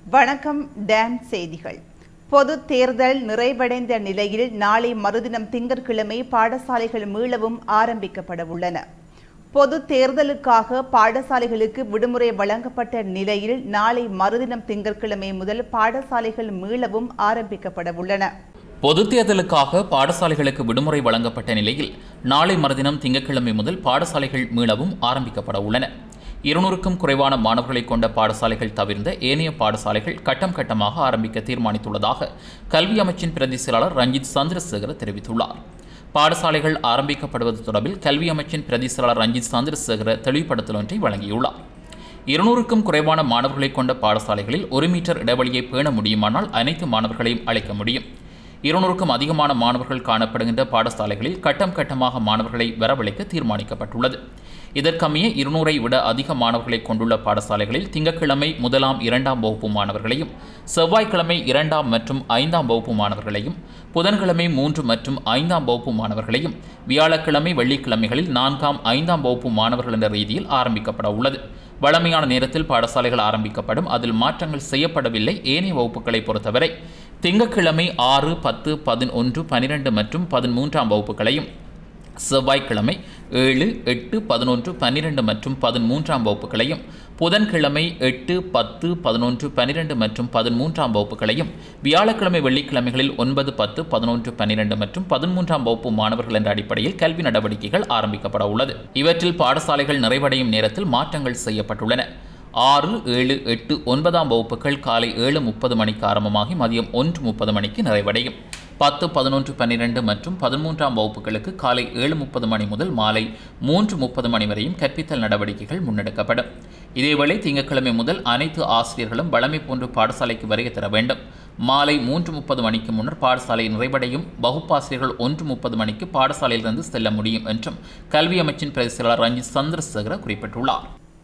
வணக்கம் டான் செய்திகள் பொது தேர்தல் நிறைவடைந்த நிலையில் நாளை மறுதினம் திங்கட்கிழமை பாடசாலைகள் மீளவும் ஆரம்பிக்கப்பட உள்ளன பொது தேர்தலுக்காக பாடசாலைகளுக்கு விடுமுறை வழங்கப்பட்ட நிலையில் நாளை மறுதினம் திங்கட்கிழமை முதல் பாடசாலைகள் மீளவும் ஆரம்பிக்கப்பட உள்ளன பொது தேர்தலுக்காக பாடசாலைகளுக்கு விடுமுறை வழங்கப்பட்ட நிலையில் நாளை மறுதினம் திங்கட்கிழமை முதல் பாடசாலைகள் மீளவும் ஆரம்பிக்கப்பட உள்ளன இருநூறுக்கும் குறைவான மாணவர்களை கொண்ட பாடசாலைகள் தவிர்ந்த ஏனைய பாடசாலைகள் கட்டம் கட்டமாக ஆரம்பிக்க தீர்மானித்துள்ளதாக கல்வி அமைச்சின் பிரதி செயலாளர் ரஞ்சித் சந்திரசேகர தெரிவித்துள்ளார் பாடசாலைகள் ஆரம்பிக்கப்படுவது தொடர்பில் கல்வி அமைச்சின் பிரதி செயலாளர் ரஞ்சித் சந்திரசேகர தெளிவுபடுத்தல் ஒன்றை வழங்கியுள்ளார் இருநூறுக்கும் குறைவான மாணவர்களை கொண்ட பாடசாலைகளில் ஒரு மீட்டர் இடைவெளியை பேண முடியுமானால் அனைத்து மாணவர்களையும் அழைக்க முடியும் இருநூறுக்கும் அதிகமான மாணவர்கள் காணப்படுகின்ற பாடசாலைகளில் கட்டம் கட்டமாக மாணவர்களை வரவழைக்க தீர்மானிக்கப்பட்டுள்ளது இதற்கமைய இருநூறை விட அதிக மாணவர்களை கொண்டுள்ள பாடசாலைகளில் திங்கட்கிழமை முதலாம் இரண்டாம் வகுப்பு மாணவர்களையும் செவ்வாய்க்கிழமை இரண்டாம் மற்றும் ஐந்தாம் வகுப்பு மாணவர்களையும் புதன்கிழமை மூன்று மற்றும் ஐந்தாம் வகுப்பு மாணவர்களையும் வியாழக்கிழமை வெள்ளிக்கிழமைகளில் நான்காம் ஐந்தாம் வகுப்பு மாணவர்கள் என்ற ரீதியில் ஆரம்பிக்கப்பட உள்ளது வழமையான நேரத்தில் பாடசாலைகள் ஆரம்பிக்கப்படும் அதில் மாற்றங்கள் செய்யப்படவில்லை ஏனைய வகுப்புகளை பொறுத்தவரை திங்கட்கிழமை ஆறு பத்து பதினொன்று பனிரெண்டு மற்றும் பதிமூன்றாம் வகுப்புகளையும் செவ்வாய்க்கிழமை ஏழு எட்டு பதினொன்று பன்னிரெண்டு மற்றும் பதிமூன்றாம் வகுப்புகளையும் புதன்கிழமை எட்டு பத்து பதினொன்று பன்னிரெண்டு மற்றும் பதிமூன்றாம் வகுப்புகளையும் வியாழக்கிழமை வெள்ளிக்கிழமைகளில் ஒன்பது பத்து பதினொன்று பன்னிரெண்டு மற்றும் பதிமூன்றாம் வகுப்பு மாணவர்கள் என்ற அடிப்படையில் கல்வி நடவடிக்கைகள் ஆரம்பிக்கப்பட உள்ளது இவற்றில் பாடசாலைகள் நிறைவடையும் நேரத்தில் மாற்றங்கள் செய்யப்பட்டுள்ளன ஆறு ஏழு எட்டு ஒன்பதாம் வகுப்புகள் காலை ஏழு முப்பது மணிக்கு ஆரம்பமாகி மதியம் ஒன்று முப்பது மணிக்கு நிறைவடையும் பத்து பதினொன்று பன்னிரெண்டு மற்றும் பதிமூன்றாம் வகுப்புகளுக்கு காலை ஏழு முப்பது மணி முதல் மாலை மூன்று முப்பது மணி வரையும் கற்பித்தல் நடவடிக்கைகள் முன்னெடுக்கப்படும் இதேவேளை திங்கட்கிழமை முதல் அனைத்து ஆசிரியர்களும் வழமை போன்று பாடசாலைக்கு வருகை தர வேண்டும் மாலை மூன்று முப்பது மணிக்கு முன்னர் பாடசாலை நிறைவடையும் வகுப்பாசிரியர்கள் ஒன்று முப்பது மணிக்கு பாடசாலையிலிருந்து செல்ல முடியும் என்றும் கல்வி அமைச்சின் பிரதி செயலாளர் ரஞ்சித் சந்திரசேகர குறிப்பிட்டுள்ளார்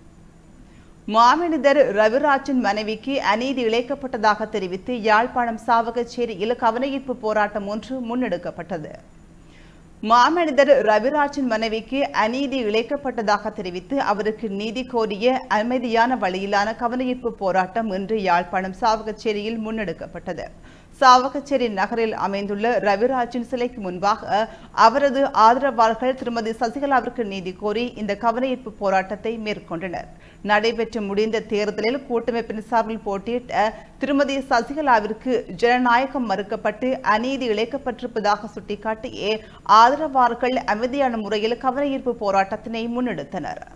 மாமனிதர் ரவிராஜின் மனைவிக்கு அநீதி இழைக்கப்பட்டதாக தெரிவித்து யாழ்ப்பாணம் சாவகச்சேரியில் கவனஈர்ப்பு போராட்டம் ஒன்று முன்னெடுக்கப்பட்டது மாமனிதர் ரவிராஜின் மனைவிக்கு அநீதி இழைக்கப்பட்டதாக தெரிவித்து அவருக்கு நீதி கோரிய அமைதியான வழியிலான கவனஈர்ப்பு போராட்டம் இன்று யாழ்ப்பாணம் சாவகச்சேரியில் முன்னெடுக்கப்பட்டது சாவகச்சேரி நகரில் அமைந்துள்ள ரவிராஜின் சிலைக்கு முன்பாக அவரது ஆதரவாளர்கள் திருமதி சசிகலாவிற்கு நீதி கோரி இந்த கவனஈர்ப்பு போராட்டத்தை மேற்கொண்டனர் நடைபெற்று முடிந்த தேர்தலில் கூட்டமைப்பின் சார்பில் போட்டியிட்ட திருமதி சசிகலாவிற்கு ஜனநாயகம் மறுக்கப்பட்டு அநீதி இழைக்கப்பட்டிருப்பதாக சுட்டிக்காட்டியே ஆதரவாளர்கள் அமைதியான முறையில் கவனஈர்ப்பு போராட்டத்தினை முன்னெடுத்தனர்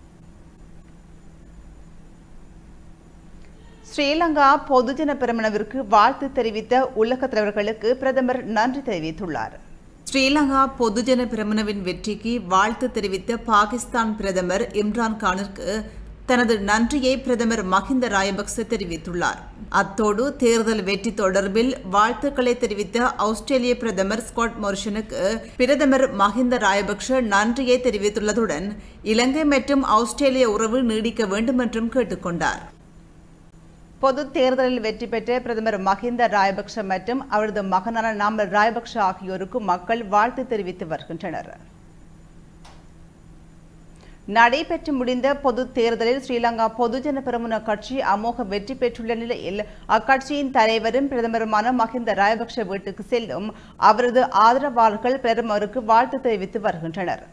ஸ்ரீலங்கா பொதுஜன பெருமனவிற்கு வாழ்த்து தெரிவித்த உலக தலைவர்களுக்கு பிரதமர் நன்றி தெரிவித்துள்ளார் ஸ்ரீலங்கா பொதுஜன பிரமணவின் வெற்றிக்கு வாழ்த்து தெரிவித்த பாகிஸ்தான் பிரதமர் இம்ரான் கானிற்கு தனது நன்றியை பிரதமர் மஹிந்த ராயபக்ச தெரிவித்துள்ளார் அத்தோடு தேர்தல் வெற்றி தொடர்பில் வாழ்த்துக்களை தெரிவித்த ஆஸ்திரேலிய பிரதமர் ஸ்காட் மோரிஷனுக்கு பிரதமர் மஹிந்த ராயபக்ஷ நன்றியை தெரிவித்துள்ளதுடன் இலங்கை மற்றும் ஆஸ்திரேலிய உறவு நீடிக்க வேண்டும் என்றும் கேட்டுக்கொண்டார் பொது தேர்தலில் வெற்றி பெற்ற பிரதமர் மஹிந்த ராயபக்ஷ மற்றும் அவரது மகனான நாமல் ராயபக்ஷ ஆகியோருக்கு மக்கள் வாழ்த்து தெரிவித்து வருகின்றனர் நடைபெற்று முடிந்த பொது தேர்தலில் ஸ்ரீலங்கா பொதுஜன பெரமுன கட்சி அமோக வெற்றி பெற்றுள்ள நிலையில் அக்கட்சியின் தலைவரும் பிரதமருமான மஹிந்த ராயபக்ஷ வீட்டுக்கு செல்லும் அவரது ஆதரவாளர்கள் பிரதமருக்கு வாழ்த்து தெரிவித்து வருகின்றனர்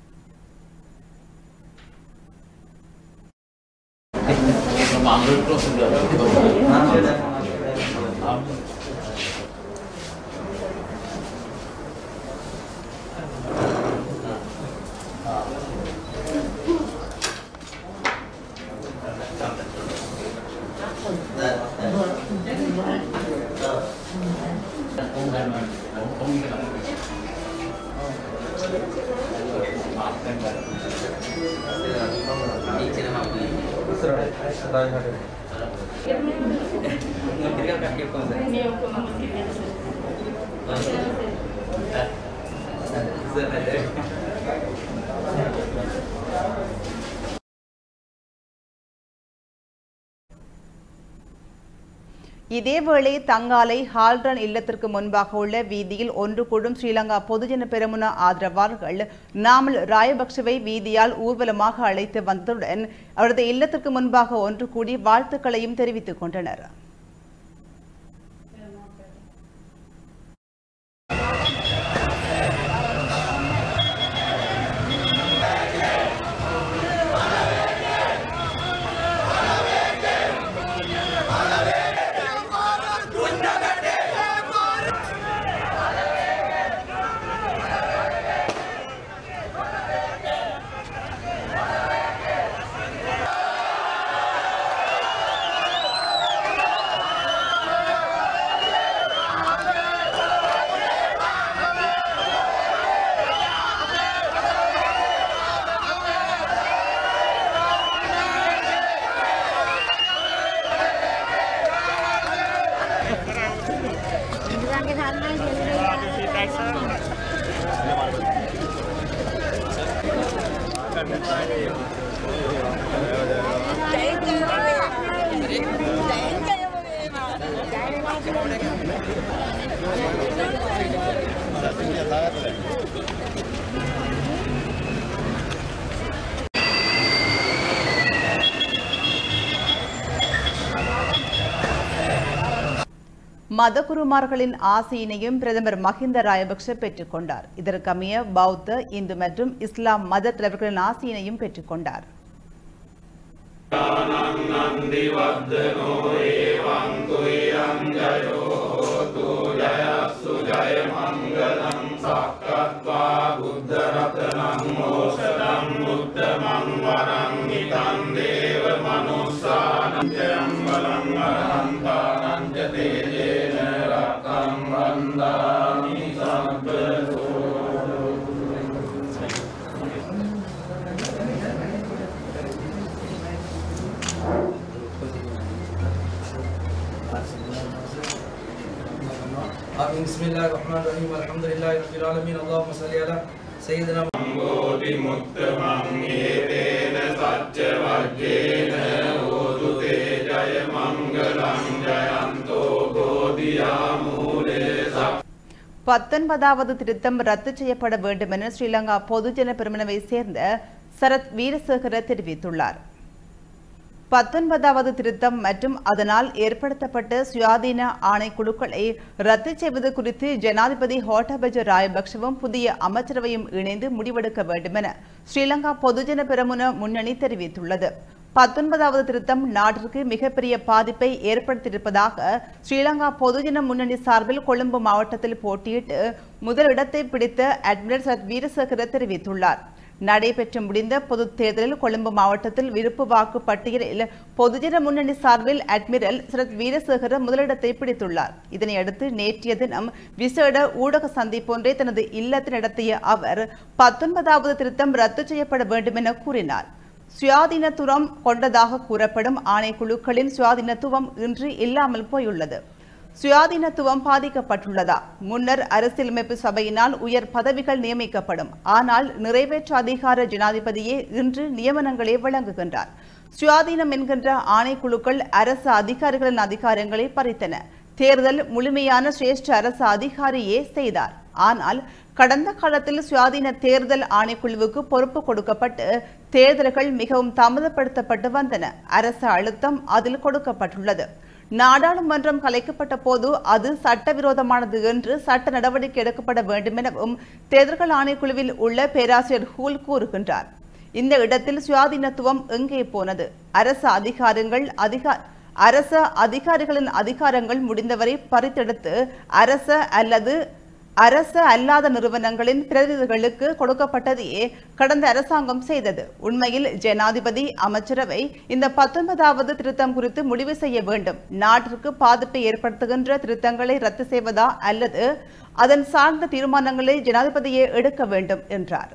இதேவேளை தங்காலை ஹால்ரன் இல்லத்திற்கு முன்பாக உள்ள வீதியில் ஒன்று கூடும் ஸ்ரீலங்கா பொதுஜன பெரமுன ஆதரவாளர்கள் நாமல் ராயபக்சவை வீதியால் ஊர்வலமாக அழைத்து வந்ததுடன் அவரது இல்லத்திற்கு முன்பாக ஒன்று கூடி வாழ்த்துக்களையும் தெரிவித்துக் கொண்டனர் மதகுருமார்களின் ஆசையினையும் பிரதமர் மஹிந்த ராயபக்ஷ பெற்றுக்கொண்டார் இதற்கமைய பௌத்த இந்து மற்றும் இஸ்லாம் மத தலைவர்களின் ஆசையினையும் பெற்றுக்கொண்டார் آمين بسم الله الرحمن الرحيم الحمد لله رب العالمين اللهم صل على سيدنا பத்தொன்பதாவது திருத்தம் ரத்து செய்யப்பட வேண்டும் என ஸ்ரீலங்கா பொதுஜன பெருமனவை சேர்ந்த சரத் வீரசேகர தெரிவித்துள்ளார் பத்தொன்பதாவது திருத்தம் மற்றும் அதனால் ஏற்படுத்தப்பட்ட சுயாதீன ஆணைக்குழுக்களை ரத்து செய்வது குறித்து ஜனாதிபதி ஹோட்டபஜ ராயபக்சவும் புதிய அமைச்சரவையும் இணைந்து முடிவெடுக்க வேண்டும் என ஸ்ரீலங்கா பொதுஜன பெரமுன முன்னணி தெரிவித்துள்ளது பத்தொன்பதாவது திருத்தம் நாட்டிற்கு மிகப்பெரிய பாதிப்பை ஏற்படுத்தியிருப்பதாக ஸ்ரீலங்கா பொதுஜன முன்னணி சார்பில் கொழும்பு மாவட்டத்தில் போட்டியிட்டு முதலிடத்தை பிடித்த அட்மிரல் சரத் வீரசேகர தெரிவித்துள்ளார் நடைபெற்று முடிந்த பொதுத் தேர்தலில் கொழும்பு மாவட்டத்தில் விருப்பு வாக்கு பட்டியலில் பொதுஜன முன்னணி சார்பில் அட்மிரல் சரத் வீரசேகர முதலிடத்தை பிடித்துள்ளார் இதனையடுத்து நேற்றைய தினம் விசேட ஊடக சந்திப்பொன்றை தனது இல்லத்தில் நடத்திய அவர் பத்தொன்பதாவது திருத்தம் ரத்து செய்யப்பட வேண்டும் என கூறினார் சுயாதீனத்துவம் கொண்டதாக கூறப்படும் ஆணைக்குழுக்களின் சுயாதீனத்துவம் இன்று இல்லாமல் போயுள்ளது சுயாதீனத்துவம் பாதிக்கப்பட்டுள்ளதா முன்னர் அரசியலமைப்பு சபையினால் உயர் பதவிகள் நியமிக்கப்படும் ஆனால் நிறைவேற்று அதிகார ஜனாதிபதியே இன்று நியமனங்களை வழங்குகின்றார் சுயாதீனம் என்கின்ற ஆணைக்குழுக்கள் அரசு அதிகாரிகளின் அதிகாரங்களை பறித்தன தேர்தல் முழுமையான சிரேஷ்ட அரசு அதிகாரியே செய்தார் ஆனால் கடந்த காலத்தில் சுயாதீன தேர்தல் ஆணைக்குழுவுக்கு பொறுப்பு கொடுக்கப்பட்டு தேர்தல்கள் மிகவும் தாமதப்படுத்தப்பட்டு வந்தன அரசு அழுத்தம் அதில் கொடுக்கப்பட்டுள்ளது நாடாளுமன்றம் கலைக்கப்பட்ட போது அது சட்டவிரோதமானது என்று சட்ட நடவடிக்கை எடுக்கப்பட வேண்டும் எனவும் தேர்தல்கள் ஆணைக்குழுவில் உள்ள பேராசிரியர் ஹூல் கூறுகின்றார் இந்த இடத்தில் சுயாதீனத்துவம் எங்கே போனது அரசு அதிகாரங்கள் அதிகார அரச அதிகாரிகளின் அதிகாரங்கள் முடிந்தவரை பறித்தெடுத்து அரச அல்லது அரச அல்லாத நிறுவனங்களின் பிரதிநிதிகளுக்கு கொடுக்கப்பட்டதையே கடந்த அரசாங்கம் செய்தது உண்மையில் ஜனாதிபதி அமைச்சரவை இந்த பத்தொன்பதாவது திருத்தம் குறித்து முடிவு செய்ய வேண்டும் நாட்டிற்கு பாதிப்பை ஏற்படுத்துகின்ற திருத்தங்களை ரத்து செய்வதா அல்லது அதன் சார்ந்த தீர்மானங்களை ஜனாதிபதியே எடுக்க வேண்டும் என்றார்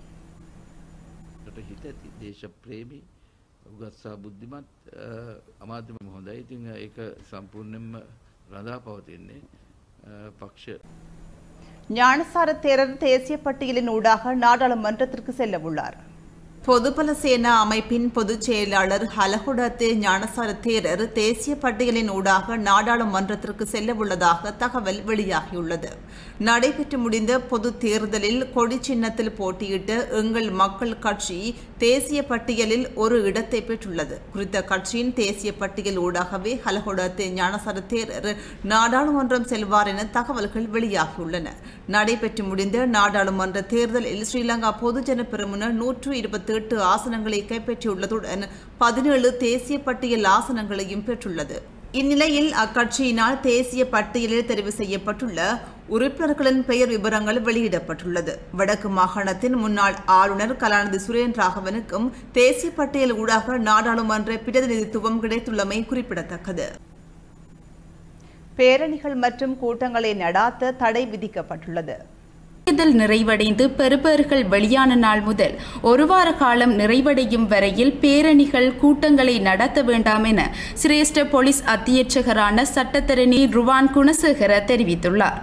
ට හිත ඇති දේශප්‍රේමී උගත්සා බුද්ධිමත් අමාත්‍යම හොඳයි ඉතිං ඒක සම්පූර්ණයෙන්ම රඳා පවතින්නේ පක්ෂ ஞானசார தேரர் தேசிய பட்டியலின் ஊடாக நாடாளுமன்றத்திற்கு செல்ல உள்ளார் பொதுபல சேனா அமைப்பின் பொதுச் செயலாளர் ஹலகுடத்தே ஞானசார தேரர் தேசிய பட்டியலின் ஊடாக நாடாளுமன்றத்திற்கு செல்ல உள்ளதாக தகவல் வெளியாகியுள்ளது நடைபெற்று முடிந்த பொது தேர்தலில் கொடி சின்னத்தில் போட்டியிட்ட எங்கள் மக்கள் கட்சி தேசிய பட்டியலில் ஒரு இடத்தை பெற்றுள்ளது குறித்த கட்சியின் தேசிய பட்டியல் ஊடாகவே ஹலகுடத்தே ஞானசார தேரர் நாடாளுமன்றம் செல்வார் என தகவல்கள் வெளியாகியுள்ளன நடைபெற்று முடிந்த நாடாளுமன்ற தேர்தலில் ஸ்ரீலங்கா பொதுஜன பெருமுன நூற்று இருபத்தி எட்டு ஆசனங்களை கைப்பற்றியுள்ளதுடன் பதினேழு தேசிய பட்டியல் ஆசனங்களையும் பெற்றுள்ளது இந்நிலையில் அக்கட்சியினால் தேசிய பட்டியலில் தெரிவு செய்யப்பட்டுள்ள உறுப்பினர்களின் பெயர் விவரங்கள் வெளியிடப்பட்டுள்ளது வடக்கு மாகாணத்தின் முன்னாள் ஆளுநர் கலாநிதி சுரேன் ராகவனுக்கும் தேசிய பட்டியல் ஊடாக நாடாளுமன்ற பிரதிநிதித்துவம் கிடைத்துள்ளமை குறிப்பிடத்தக்கது பேரணிகள் மற்றும் கூட்டங்களை நடாத்த தடை விதிக்கப்பட்டுள்ளது தேர்தல் நிறைவடைந்து பெறுபேறுகள் வெளியான நாள் முதல் ஒரு வார காலம் நிறைவடையும் வரையில் பேரணிகள் கூட்டங்களை நடத்த வேண்டாம் என சிரேஷ்ட போலீஸ் அத்தியட்சகரான சட்டத்தரணி ருவான் குணசேகர தெரிவித்துள்ளார்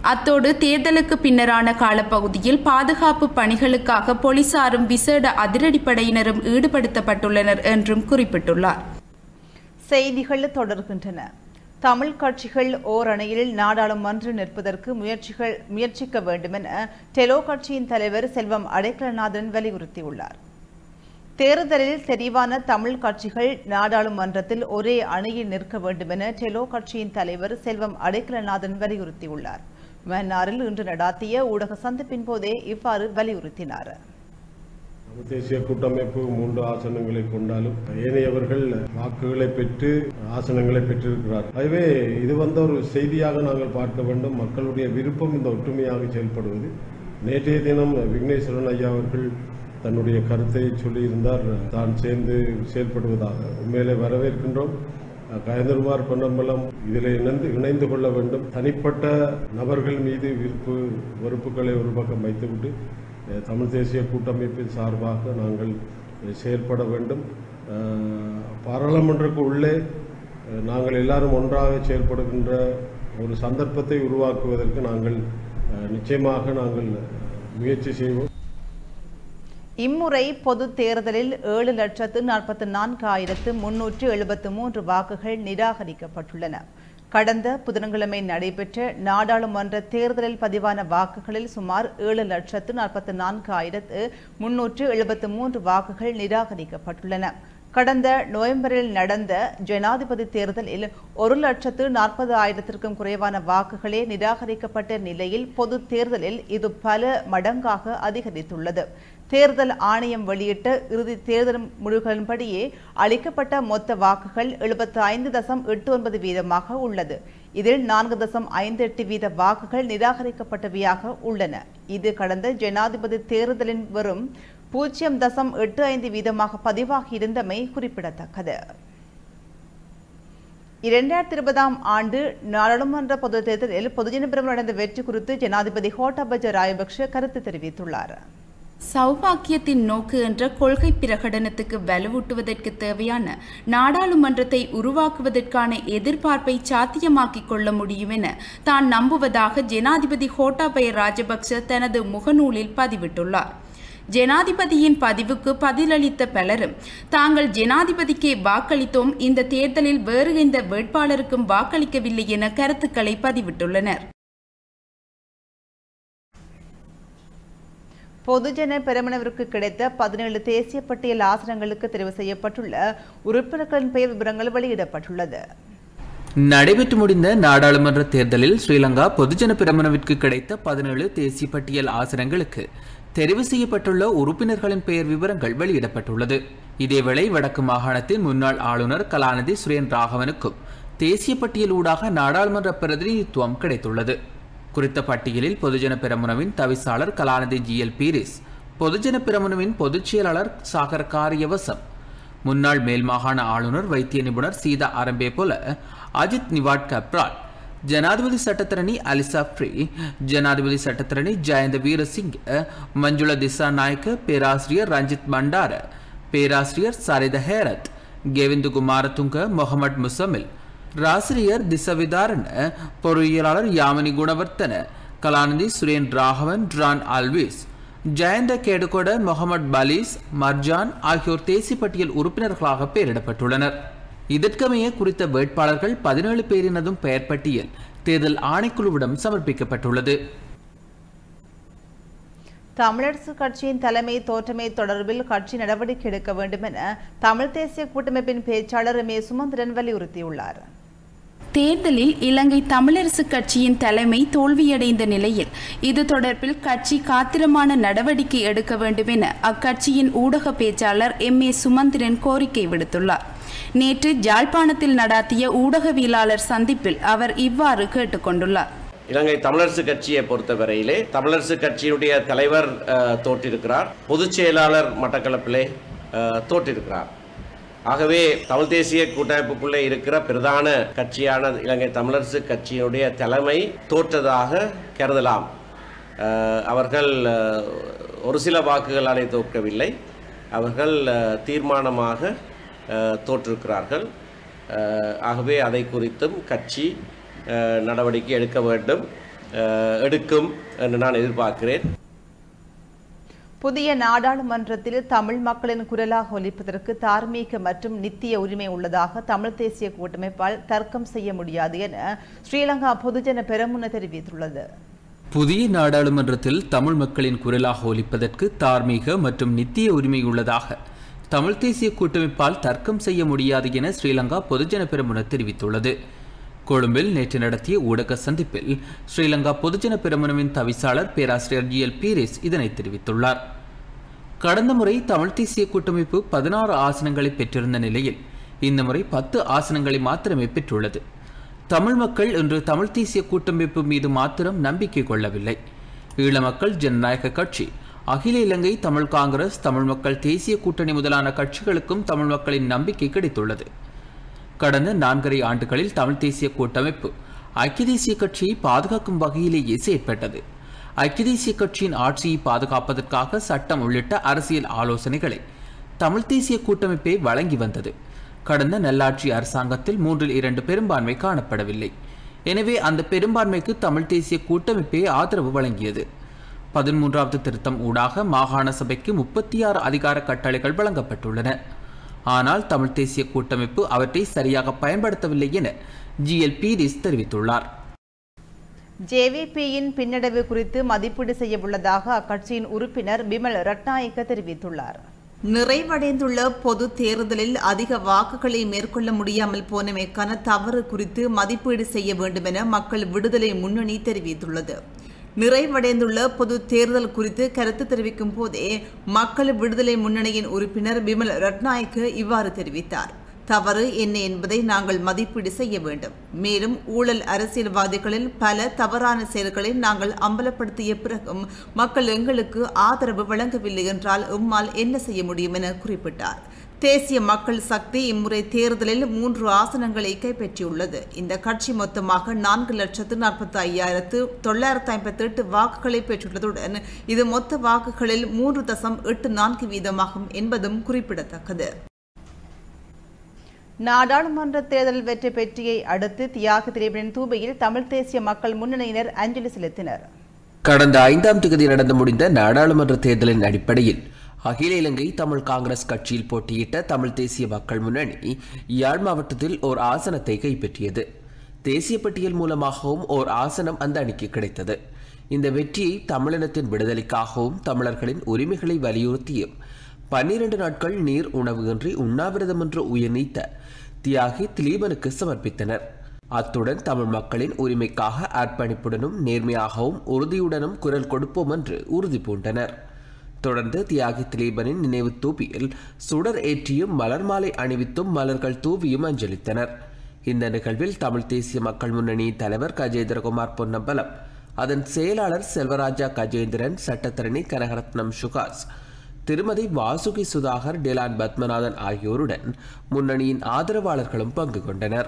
அத்தோடு தேர்தலுக்கு பின்னரான காலப்பகுதியில் பாதுகாப்பு பணிகளுக்காக போலீசாரும் விசேட அதிரடிப்படையினரும் ஈடுபடுத்தப்பட்டுள்ளனர் என்றும் குறிப்பிட்டுள்ளார் செய்திகள் தொடர்கின்றன தமிழ் கட்சிகள் ஓரணியில் நாடாளுமன்றம் நிற்பதற்கு முயற்சிகள் முயற்சிக்க வேண்டுமென டெலோ கட்சியின் தலைவர் செல்வம் அடைக்கலநாதன் வலியுறுத்தியுள்ளார் தேர்தலில் தெரிவான தமிழ் கட்சிகள் நாடாளுமன்றத்தில் ஒரே அணியில் நிற்க வேண்டுமென டெலோ கட்சியின் தலைவர் செல்வம் அடைக்கலநாதன் வலியுறுத்தியுள்ளார் மன்னாரில் இன்று நடாத்திய ஊடக சந்திப்பின் போதே இவ்வாறு வலியுறுத்தினார் தமிழ் தேசிய கூட்டமைப்பு மூன்று ஆசனங்களை கொண்டாலும் ஏனையவர்கள் வாக்குகளை பெற்று ஆசனங்களை பெற்றிருக்கிறார் ஆகவே இது வந்த ஒரு செய்தியாக நாங்கள் பார்க்க வேண்டும் மக்களுடைய விருப்பம் இந்த ஒற்றுமையாக செயல்படுவது நேற்றைய தினம் விக்னேஸ்வரன் ஐயா அவர்கள் தன்னுடைய கருத்தை சொல்லியிருந்தார் தான் சேர்ந்து செயல்படுவதாக உண்மையிலே வரவேற்கின்றோம் கயந்தர்மார் பொன்னம்பலம் இதில் இணைந்து இணைந்து கொள்ள வேண்டும் தனிப்பட்ட நபர்கள் மீது விருப்பு வெறுப்புகளை ஒரு பக்கம் வைத்துவிட்டு அஹ், தமிழ் தேசிய கூட்டமைப்பின் சார்பாக நாங்கள் அஹ், செயல்பட வேண்டும் அஹ், பாராளுமன்றக்கு உள்ளே அஹ், நாங்கள் எல்லாரும் ஒன்றாக செயல்படுகின்ற ஒரு சந்தர்ப்பத்தை உருவாக்குவதற்கு நாங்கள் அஹ், நிச்சயமாக நாங்கள் அஹ், முயற்சி செய்வோம் இம்முறை பொது தேர்தலில் ஏழு லட்சத்து நாற்பத்தி நான்காயிரத்து முன்னூற்று எழுபத்து மூன்று வாக்குகள் நிராகரிக்கப்பட்டுள்ளன கடந்த புதன்கிழமை நடைபெற்ற நாடாளுமன்ற தேர்தலில் பதிவான வாக்குகளில் சுமார் ஏழு லட்சத்து நாற்பத்தி நான்காயிரத்து முன்னூற்று எழுபத்து மூன்று வாக்குகள் நிராகரிக்கப்பட்டுள்ளன கடந்த நவம்பரில் நடந்த ஜனாதிபதி தேர்தலில் ஒரு லட்சத்து நாற்பது ஆயிரத்திற்கும் குறைவான வாக்குகளே நிராகரிக்கப்பட்ட நிலையில் பொது தேர்தலில் இது பல மடங்காக அதிகரித்துள்ளது தேர்தல் ஆணையம் வெளியிட்ட இறுதி தேர்தல் முடிவுகளின்படியே அளிக்கப்பட்ட மொத்த வாக்குகள் எழுபத்து ஐந்து தசம் எட்டு ஒன்பது வீதமாக உள்ளது இதில் நான்கு தசம் ஐந்து எட்டு வீத வாக்குகள் நிராகரிக்கப்பட்டவையாக உள்ளன இது கடந்த ஜனாதிபதி தேர்தலின் வெறும் பூஜ்ஜியம் தசம் எட்டு ஐந்து வீதமாக பதிவாகி இருந்தமை குறிப்பிடத்தக்கது இரண்டாயிரத்தி இருபதாம் ஆண்டு நாடாளுமன்ற பொதுத் தேர்தலில் பொதுஜன பெருமன் அடைந்த வெற்றி குறித்து ஜனாதிபதி கோட்டாபய ராயபக்ஷ கருத்து தெரிவித்துள்ளார் சௌபாக்கியத்தின் நோக்கு என்ற கொள்கை பிரகடனத்துக்கு வலுவூட்டுவதற்கு தேவையான நாடாளுமன்றத்தை உருவாக்குவதற்கான எதிர்பார்ப்பை சாத்தியமாக்கிக் கொள்ள முடியும் என தான் நம்புவதாக ஜனாதிபதி கோட்டாபய ராஜபக்ச தனது முகநூலில் பதிவிட்டுள்ளார் ஜனாதிபதியின் பதிவுக்கு பதிலளித்த பலரும் தாங்கள் ஜனாதிபதிக்கே வாக்களித்தோம் இந்த தேர்தலில் வேறு எந்த வேட்பாளருக்கும் வாக்களிக்கவில்லை என கருத்துக்களை பதிவிட்டுள்ளனர் பொதுஜன பெருமனவிற்கு கிடைத்த பதினேழு தேசிய பட்டியல் ஆசனங்களுக்கு தெரிவு செய்யப்பட்டுள்ள உறுப்பினர்களின் பெயர் விவரங்கள் வெளியிடப்பட்டுள்ளது நடைபெற்று முடிந்த நாடாளுமன்ற தேர்தலில் ஸ்ரீலங்கா பொதுஜன பிரமணவிற்கு கிடைத்த பதினேழு தேசிய பட்டியல் ஆசனங்களுக்கு தெரிவு செய்யப்பட்டுள்ள உறுப்பினர்களின் பெயர் விவரங்கள் வெளியிடப்பட்டுள்ளது இதேவேளை வடக்கு மாகாணத்தின் முன்னாள் ஆளுநர் கலாநிதி சுரேன் ராகவனுக்கும் தேசிய பட்டியல் ஊடாக நாடாளுமன்ற பிரதிநிதித்துவம் கிடைத்துள்ளது குறித்த பட்டியலில் பொதுஜன பெரமுனவின் தவிசாளர் கலாநிதி ஜி எல் பீரிஸ் பொதுஜன பெரமுனவின் பொதுச் செயலாளர் சாகர் காரியவசம் முன்னாள் மேல் மாகாண ஆளுநர் வைத்திய நிபுணர் சீதா அரம்பே போல அஜித் நிவாட் கப்ரால் ஜனாதிபதி சட்டத்தரணி அலிசா ஃப்ரீ ஜனாதிபதி சட்டத்தரணி ஜெயந்த வீரசிங் மஞ்சுள திசாநாயக்க பேராசிரியர் ரஞ்சித் மண்டார பேராசிரியர் சரித ஹேரத் கேவிந்து குமாரதுங்க முகமது முசமில் ராசிரியர் திசவிதாரன் பொறியியலாளர் யாமினி குணவர்த்தன கலாநிதி சுரேன் ராகவன் ட்ரான் ஆல்விஸ் ஜெயந்த கேடுகொட முகமது பலீஸ் மர்ஜான் ஆகியோர் தேசிய பட்டியல் உறுப்பினர்களாக பெயரிடப்பட்டுள்ளனர் இதற்கமைய குறித்த வேட்பாளர்கள் பதினேழு பேரினதும் பெயர் பட்டியல் தேர்தல் ஆணைக்குழுவிடம் சமர்ப்பிக்கப்பட்டுள்ளது தமிழரசு கட்சியின் தலைமை தோற்றமை தொடர்பில் கட்சி நடவடிக்கை எடுக்க வேண்டும் என தமிழ் தேசிய கூட்டமைப்பின் பேச்சாளர் மே சுமந்திரன் வலியுறுத்தியுள்ளார் தேர்தலில் இலங்கை தமிழரசு கட்சியின் தலைமை தோல்வியடைந்த நிலையில் இது தொடர்பில் கட்சி காத்திரமான நடவடிக்கை எடுக்க வேண்டும் என அக்கட்சியின் ஊடக பேச்சாளர் எம் ஏ சுமந்திரன் கோரிக்கை விடுத்துள்ளார் நேற்று ஜாழ்ப்பாணத்தில் நடாத்திய ஊடகவியலாளர் சந்திப்பில் அவர் இவ்வாறு கேட்டுக்கொண்டுள்ளார் இலங்கை தமிழரசு கட்சியை பொறுத்தவரையிலே தமிழரசு கட்சியினுடைய தலைவர் அஹ், தோற்றிருக்கிறார் பொதுச் செயலாளர் மட்டக்களப்பிலே அஹ், தோற்றிருக்கிறார் ஆகவே தமிழ் தேசிய கூட்டமைப்புக்குள்ளே இருக்கிற பிரதான கட்சியான இலங்கை தமிழரசு கட்சியினுடைய தலைமை தோற்றதாக கருதலாம் அஹ், அவர்கள் அஹ், ஒரு சில வாக்குகளாலே தோற்கவில்லை அவர்கள் அஹ், தீர்மானமாக அஹ், தோற்றிருக்கிறார்கள் அஹ், ஆகவே அதை குறித்தும் கட்சி அஹ், நடவடிக்கை எடுக்க வேண்டும் அஹ், எடுக்கும் என்று நான் எதிர்பார்க்கிறேன் புதிய நாடாளுமன்றத்தில் தமிழ் மக்களின் குரலாக ஒலிப்பதற்கு தார்மீக மற்றும் நித்திய உரிமை உள்ளதாக தமிழ் தேசிய கூட்டமைப்பால் தர்க்கம் செய்ய முடியாது என ஸ்ரீலங்கா பொதுஜன பெரமுன தெரிவித்துள்ளது புதிய நாடாளுமன்றத்தில் தமிழ் மக்களின் குரலாக ஒலிப்பதற்கு தார்மீக மற்றும் நித்திய உரிமை உள்ளதாக தமிழ் தேசிய கூட்டமைப்பால் தர்க்கம் செய்ய முடியாது என ஸ்ரீலங்கா பொதுஜன பெரமுன தெரிவித்துள்ளது கொழும்பில் நேற்று நடத்திய ஊடக சந்திப்பில் ஸ்ரீலங்கா பொதுஜன பெரமுனவின் தவிசாளர் பேராசிரியர் ஜி எல் பீரிஸ் இதனை தெரிவித்துள்ளார் கடந்த முறை தமிழ் தேசிய கூட்டமைப்பு பதினாறு ஆசனங்களை பெற்றிருந்த நிலையில் இந்த முறை பத்து ஆசனங்களை மாத்திரமே பெற்றுள்ளது தமிழ் மக்கள் இன்று தமிழ் தேசிய கூட்டமைப்பு மீது மாத்திரம் நம்பிக்கை கொள்ளவில்லை ஈழ மக்கள் ஜனநாயக கட்சி அகில இலங்கை தமிழ் காங்கிரஸ் தமிழ் மக்கள் தேசிய கூட்டணி முதலான கட்சிகளுக்கும் தமிழ் மக்களின் நம்பிக்கை கிடைத்துள்ளது கடந்த நான்கரை ஆண்டுகளில் தமிழ் தேசிய கூட்டமைப்பு ஐக்கிய தேசிய கட்சியை பாதுகாக்கும் வகையிலேயே செயற்பட்டது ஐக்கிய தேசிய கட்சியின் ஆட்சியை பாதுகாப்பதற்காக சட்டம் உள்ளிட்ட அரசியல் ஆலோசனைகளை தமிழ் தேசிய கூட்டமைப்பே வழங்கி வந்தது கடந்த நல்லாட்சி அரசாங்கத்தில் மூன்றில் இரண்டு பெரும்பான்மை காணப்படவில்லை எனவே அந்த பெரும்பான்மைக்கு தமிழ் தேசிய கூட்டமைப்பே ஆதரவு வழங்கியது பதிமூன்றாவது திருத்தம் ஊடாக மாகாண சபைக்கு முப்பத்தி ஆறு அதிகார கட்டளைகள் வழங்கப்பட்டுள்ளன ஆனால் தமிழ் தேசிய கூட்டமைப்பு அவற்றை சரியாக பயன்படுத்தவில்லை என ஜிஎல் பீரிஸ் தெரிவித்துள்ளார் ஜேவிபியின் பின்னடைவு குறித்து மதிப்பீடு செய்ய உள்ளதாக அக்கட்சியின் உறுப்பினர் பிமல் ரட்நாயக்க தெரிவித்துள்ளார் நிறைவடைந்துள்ள பொது தேர்தலில் அதிக வாக்குகளை மேற்கொள்ள முடியாமல் போனமைக்கான தவறு குறித்து மதிப்பீடு செய்ய வேண்டும் என மக்கள் விடுதலை முன்னணி தெரிவித்துள்ளது நிறைவடைந்துள்ள பொது தேர்தல் குறித்து கருத்து தெரிவிக்கும் போதே மக்கள் விடுதலை முன்னணியின் உறுப்பினர் பிமல் ரட்நாயக்கு இவ்வாறு தெரிவித்தார் தவறு என்ன என்பதை நாங்கள் மதிப்பீடு செய்ய வேண்டும் மேலும் ஊழல் அரசியல்வாதிகளில் பல தவறான செயல்களை நாங்கள் அம்பலப்படுத்திய பிறகும் மக்கள் எங்களுக்கு ஆதரவு வழங்கவில்லை என்றால் எம்மால் என்ன செய்ய முடியும் என குறிப்பிட்டார் தேசிய மக்கள் சக்தி இம்முறை தேர்தலில் மூன்று ஆசனங்களை கைப்பற்றியுள்ளது இந்த கட்சி மொத்தமாக நான்கு லட்சத்து நாற்பத்தி ஐயாயிரத்து தொள்ளாயிரத்து ஐம்பத்தி எட்டு வாக்குகளை பெற்றுள்ளதுடன் இது மொத்த வாக்குகளில் மூன்று தசம் எட்டு நான்கு வீதமாகும் என்பதும் குறிப்பிடத்தக்கது நாடாளுமன்ற தேர்தல் வெற்றி பெற்றியை அடுத்து தியாக திரைப்படின் தூபையில் தமிழ் தேசிய மக்கள் முன்னணியினர் அஞ்சலி செலுத்தினர் கடந்த ஐந்தாம் தேதி நடந்து முடிந்த நாடாளுமன்ற தேர்தலின் அடிப்படையில் அகில இலங்கை தமிழ் காங்கிரஸ் கட்சியில் போட்டியிட்ட தமிழ் தேசிய மக்கள் முன்னணி யாழ் மாவட்டத்தில் ஓர் ஆசனத்தை கைப்பற்றியது தேசிய பட்டியல் மூலமாகவும் ஓர் ஆசனம் அந்த அணிக்கு கிடைத்தது இந்த வெற்றியை தமிழினத்தின் விடுதலைக்காகவும் தமிழர்களின் உரிமைகளை வலியுறுத்தியும் பன்னிரண்டு நாட்கள் நீர் உணவு உண்ணாவிரதம் என்று உயிர் நீத்த தியாகி திலீபனுக்கு சமர்ப்பித்தனர் அத்துடன் தமிழ் மக்களின் உரிமைக்காக அர்ப்பணிப்புடனும் நேர்மையாகவும் உறுதியுடனும் குரல் கொடுப்போம் என்று உறுதி பூண்டனர் தொடர்ந்து தியாகி திலீபனின் நினைவு தூபியில் சுடர் ஏற்றியும் மலர் மாலை அணிவித்தும் மலர்கள் தூவியும் அஞ்சலித்தனர் இந்த நிகழ்வில் தமிழ் தேசிய மக்கள் முன்னணி தலைவர் கஜேந்திரகுமார் பொன்னம்பலம் அதன் செயலாளர் செல்வராஜா கஜேந்திரன் சட்டத்தரணி கனகரத்னம் சுகாஸ் திருமதி வாசுகி சுதாகர் டெலான் பத்மநாதன் ஆகியோருடன் முன்னணியின் ஆதரவாளர்களும் பங்கு கொண்டனர்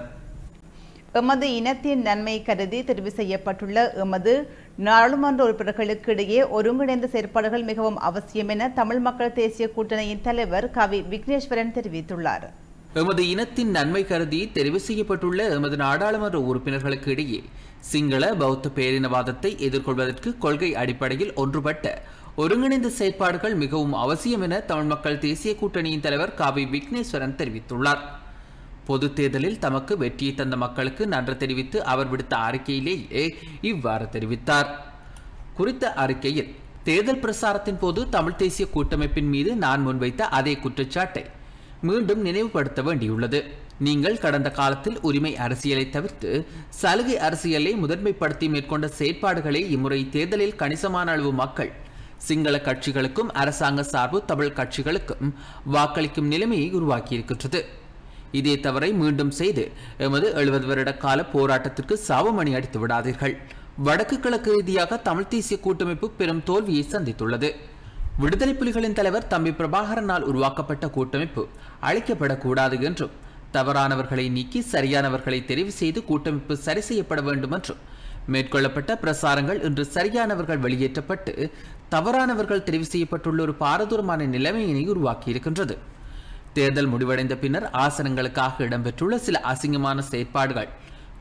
எமது இனத்தின் நன்மை கருதி தெரிவு செய்யப்பட்டுள்ள எமது நாடாளுமன்ற உறுப்பினர்களுக்கு இடையே ஒருங்கிணைந்த செயற்பாடுகள் மிகவும் அவசியம் என தமிழ் மக்கள் தேசிய கூட்டணியின் தலைவர் கவி விக்னேஸ்வரன் தெரிவித்துள்ளார் எமது இனத்தின் நன்மை கருதி தெரிவு செய்யப்பட்டுள்ள எமது நாடாளுமன்ற உறுப்பினர்களுக்கு இடையே சிங்கள பௌத்த பேரினவாதத்தை எதிர்கொள்வதற்கு கொள்கை அடிப்படையில் ஒன்றுபட்ட ஒருங்கிணைந்த செயற்பாடுகள் மிகவும் அவசியம் என தமிழ் மக்கள் தேசிய கூட்டணியின் தலைவர் காவி விக்னேஸ்வரன் தெரிவித்துள்ளார் பொது தேர்தலில் தமக்கு வெற்றியை தந்த மக்களுக்கு நன்றி தெரிவித்து அவர் விடுத்த அறிக்கையிலேயே இவ்வாறு தெரிவித்தார் குறித்த அறிக்கையில் தேர்தல் பிரசாரத்தின் போது தமிழ் தேசிய கூட்டமைப்பின் மீது நான் முன்வைத்த அதே குற்றச்சாட்டை மீண்டும் நினைவுபடுத்த வேண்டியுள்ளது நீங்கள் கடந்த காலத்தில் உரிமை அரசியலை தவிர்த்து சலுகை அரசியலை முதன்மைப்படுத்தி மேற்கொண்ட செயற்பாடுகளை இம்முறை தேர்தலில் கணிசமான அளவு மக்கள் சிங்கள கட்சிகளுக்கும் அரசாங்க சார்பு தமிழ் கட்சிகளுக்கும் வாக்களிக்கும் நிலைமையை உருவாக்கியிருக்கின்றது இதே தவறை மீண்டும் செய்து எமது எழுபது வருட கால போராட்டத்திற்கு சாவமணி அடித்து விடாதீர்கள் வடக்கு கிழக்கு ரீதியாக தமிழ் தேசிய கூட்டமைப்பு பெரும் தோல்வியை சந்தித்துள்ளது விடுதலை புலிகளின் தலைவர் தம்பி பிரபாகரனால் உருவாக்கப்பட்ட கூட்டமைப்பு அழிக்கப்படக்கூடாது என்றும் தவறானவர்களை நீக்கி சரியானவர்களை தெரிவு செய்து கூட்டமைப்பு சரி செய்யப்பட வேண்டும் என்றும் மேற்கொள்ளப்பட்ட பிரசாரங்கள் இன்று சரியானவர்கள் வெளியேற்றப்பட்டு தவறானவர்கள் தெரிவு செய்யப்பட்டுள்ள ஒரு பாரதூரமான நிலைமையினை உருவாக்கியிருக்கின்றது தேர்தல் முடிவடைந்த பின்னர் ஆசனங்களுக்காக இடம்பெற்றுள்ள சில அசிங்கமான செயற்பாடுகள்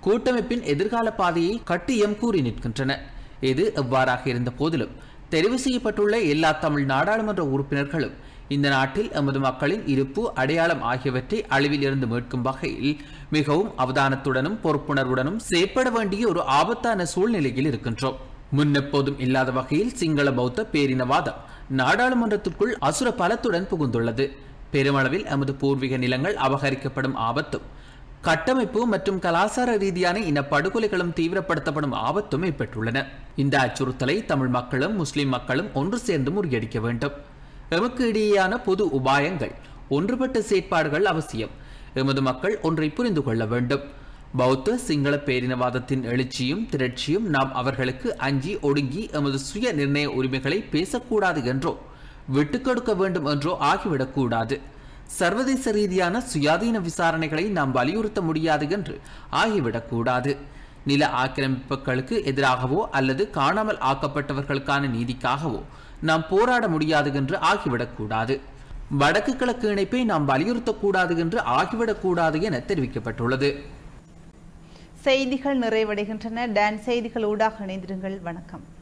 கூட்டமைப்பின் எதிர்கால பாதையை கட்டியம் கூறி நிற்கின்றன இது எவ்வாறாக இருந்த போதிலும் தெரிவு செய்யப்பட்டுள்ள எல்லா தமிழ் நாடாளுமன்ற உறுப்பினர்களும் இந்த நாட்டில் எமது மக்களின் இருப்பு அடையாளம் ஆகியவற்றை அழிவில் இருந்து மீட்கும் வகையில் மிகவும் அவதானத்துடனும் பொறுப்புணர்வுடனும் செயற்பட வேண்டிய ஒரு ஆபத்தான சூழ்நிலையில் இருக்கின்றோம் முன்னெப்போதும் இல்லாத வகையில் சிங்கள பௌத்த பேரினவாதம் நாடாளுமன்றத்திற்குள் அசுர பலத்துடன் புகுந்துள்ளது பெருமளவில் எமது பூர்வீக நிலங்கள் அபகரிக்கப்படும் ஆபத்தும் கட்டமைப்பு மற்றும் கலாச்சார ரீதியான இனப்படுகொலைகளும் தீவிரப்படுத்தப்படும் ஆபத்தும் ஏற்பட்டுள்ளன இந்த அச்சுறுத்தலை தமிழ் மக்களும் முஸ்லிம் மக்களும் ஒன்று சேர்ந்து முறியடிக்க வேண்டும் எமக்கு இடையேயான பொது உபாயங்கள் ஒன்றுபட்ட செயற்பாடுகள் அவசியம் எமது மக்கள் ஒன்றை புரிந்து கொள்ள வேண்டும் பௌத்த சிங்கள பேரினவாதத்தின் எழுச்சியும் திரட்சியும் நாம் அவர்களுக்கு அஞ்சி ஒடுங்கி எமது சுய நிர்ணய உரிமைகளை பேசக்கூடாது என்றோ விட்டுக் கொடுக்க வேண்டும் என்றோ ஆகிவிடக்கூடாது சர்வதேச ரீதியான சுயாதீன விசாரணைகளை நாம் வலியுறுத்த முடியாது என்று ஆகிவிடக்கூடாது நில ஆக்கிரமிப்புகளுக்கு எதிராகவோ அல்லது காணாமல் ஆக்கப்பட்டவர்களுக்கான நீதிக்காகவோ நாம் போராட முடியாது என்று ஆகிவிடக்கூடாது வடக்கு கிழக்கு இணைப்பை நாம் வலியுறுத்தக்கூடாது என்று ஆகிவிடக்கூடாது என தெரிவிக்கப்பட்டுள்ளது செய்திகள் நிறைவடைகின்றன டான் செய்திகள் ஊடாக இணைந்திருங்கள் வணக்கம்